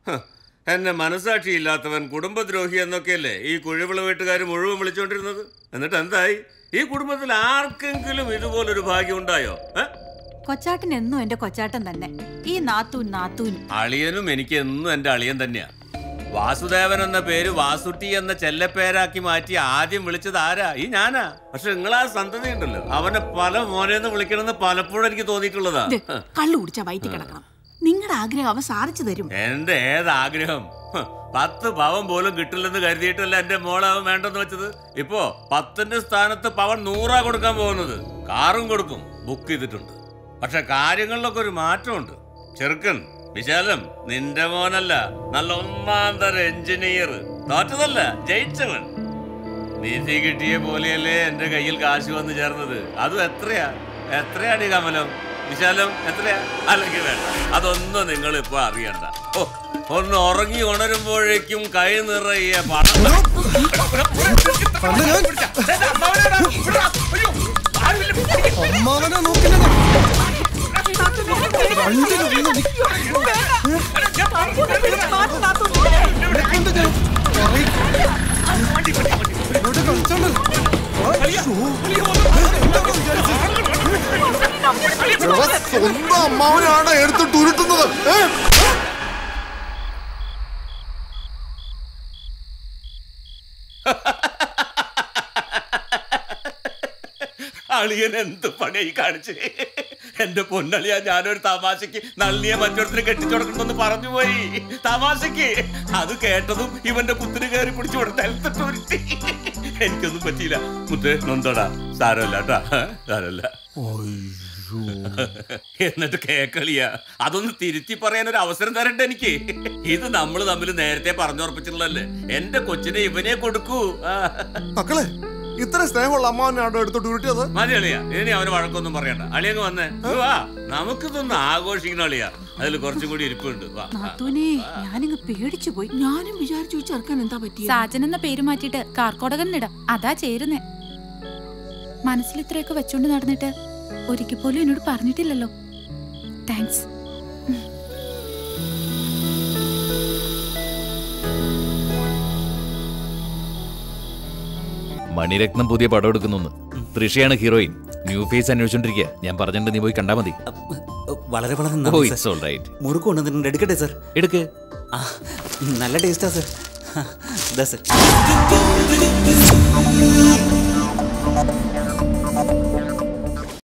ഹ, എന്നെ മനസാക്ഷിയില്ലാത്തവൻ കുടുംബദ്രോഹി എന്നൊക്കെയല്ലേ ഈ കുഴിവിള വീട്ടുകാർ മുഴുവൻ വിളിച്ചോണ്ടിരുന്നത് എന്നിട്ട് എന്തായി ഈ കുടുംബത്തിൽ ആർക്കെങ്കിലും ഇതുപോലൊരു ഭാഗ്യം ഉണ്ടായോ ഏ? കൊച്ചാട്ടൻ എന്നും എന്റെ കൊച്ചാട്ടൻ തന്നെ ഈ നാത്തൂൻ നാത്തൂനും അളിയനും എനിക്ക് എന്നും എന്റെ അളിയൻ തന്നെയാ വാസുദേവൻ എന്ന പേര് വാസുട്ടി എന്ന ചെല്ലപ്പേരാക്കി മാറ്റി ആദ്യം വിളിച്ചത് ആരാ ഈ ഞാനാ പക്ഷെ നിങ്ങളാ സന്തതി ഉണ്ടല്ലോ അവനെ പല മോനെന്ന് വിളിക്കണമെന്ന് പലപ്പോഴും എനിക്ക് തോന്നിയിട്ടുള്ളതാ ഇത് കള്ളു കുടിച്ച വയറ്റി കിടക്കണം നിങ്ങളുടെ ആഗ്രഹം അവൻ സാധിച്ചു തരും എന്റെ ഏതാഗ്രഹം ഹ്, പത്ത് പവൻ പോലും കിട്ടില്ലെന്ന് കരുതിയിട്ടല്ല എന്റെ മോളെ അവൻ വേണ്ടെന്ന് വെച്ചത് ഇപ്പോ പത്തിന്റെ സ്ഥാനത്ത് പവൻ നൂറാ കൊടുക്കാൻ പോകുന്നത് കാറും കൊടുക്കും ബുക്ക് ചെയ്തിട്ടുണ്ട് പക്ഷെ കാര്യങ്ങളിലൊക്കെ ഒരു മാറ്റമുണ്ട് ചെറുക്കൻ വിശാലം നിന്റെ മോനല്ല നല്ല ഒന്നാം തരം എഞ്ചിനീയർ തോറ്റതല്ല ജയിച്ചവൻ നീതി കിട്ടിയ പോലെയല്ലേ എന്റെ കയ്യിൽ കാശ് വന്ന് ചേർന്നത് അതും എത്രയാ എത്രയാടി കമലം വിശാലം എത്രയാ അല്ലെങ്കിൽ വേണ്ട അതൊന്നും നിങ്ങൾ ഇപ്പൊ അറിയണ്ട ഓ ഒന്ന് ഉറങ്ങി ഉണരുമ്പോഴേക്കും കൈ നിറയെ പണം അമ്മാവനെ നോക്കില്ലടാ. രണ്ടിനും വീണ് നി- എന്നെക്കൊണ്ട് ഞാൻ പറയും. എന്നോട് കളിച്ചോണ്ട്. ആ, ശ്ശോ. എന്താ വിചാരിച്ചത്? എടാ, സ്വന്തം അമ്മാവനാണ് എടുത്തിട്ട് ഉരുട്ടുന്നത് ഏ? അളിയൻ എന്ത് പണിയായി കാണിച്ച് എന്റെ പൊന്നളിയാ ഞാനൊരു തമാശക്ക് നള്ളിയെ മറ്റൊരുത്തിന് കെട്ടിച്ചുടക്കണമെന്ന് പറഞ്ഞു പോയി തമാശക്ക് അത് കേട്ടതും ഇവന്റെ കുത്തിന് കയറി പിടിച്ചു കൊടുത്ത് ഉരുട്ടി എനിക്കൊന്നും പറ്റിയില്ല മുത്തേ നൊന്തടാ സാരമല്ല കേട്ടാ സാരമല്ല എന്നിട്ട് കേക്കളിയാ അതൊന്ന് തിരുത്തി പറയാൻ ഒരു അവസരം തരണ്ട എനിക്ക് ഇത് നമ്മൾ തമ്മിൽ നേരത്തെ പറഞ്ഞുറപ്പിച്ചിട്ടുള്ളല്ലേ എന്റെ കൊച്ചിനെ ഇവനെ കൊടുക്കൂ ആ. മക്കളെ ഇത്ര സ്നേഹമുള്ള അമ്മാവനാണ് എടുത്തിട്ട് ഉരുട്ടിയത് മതി അളിയ ഇനി അവന് വഴക്കൊന്നും പറയണ്ട അളിയങ്ങ് വന്നേ ഇങ്ങ് വാ നമുക്കിതൊന്ന് ആഘോഷിക്കണം അളിയ അതിൽ കുറച്ചും കൂടി ഇരിപ്പുണ്ട് വാ ആ. നാത്തൂനെ ഞാനിങ്ങ് പേടിച്ചു പോയി ഞാനും വിചാരിച്ചു ഈ ചെറുക്കൻ എന്താ പറ്റിയ സാജൻ എന്ന പേര് മാറ്റിയിട്ട് കാർക്കോടകനിടാം അതാ ചേരുന്നേ മനസ്സിൽ ഇത്രയൊക്കെ വെച്ചോണ്ട് നടന്നിട്ട് ഒരിക്കൽ പോലും എന്നോട് പറഞ്ഞിട്ടില്ലല്ലോ താങ്ക്സ് മണിരത്നം പുതിയ പടം എടുക്കുന്നു തൃഷയാണ് ഹീറോയിൻ ന്യൂ ഫേസ് അന്വേഷിച്ചോണ്ടിരിക്കുക ഞാൻ പറഞ്ഞിട്ട് നീ പോയി കണ്ടാ മതി വളരെ വളരെ ഓ നന്ദി ഇറ്റ്സ് ഓൾ റൈറ്റ് മുറുക്ക് കൊണ്ടുവന്നിട്ടുണ്ട് എടുക്കട്ടെ സർ എടുക്ക് ആ നല്ല ടേസ്റ്റാ സർ ഇതാ സർ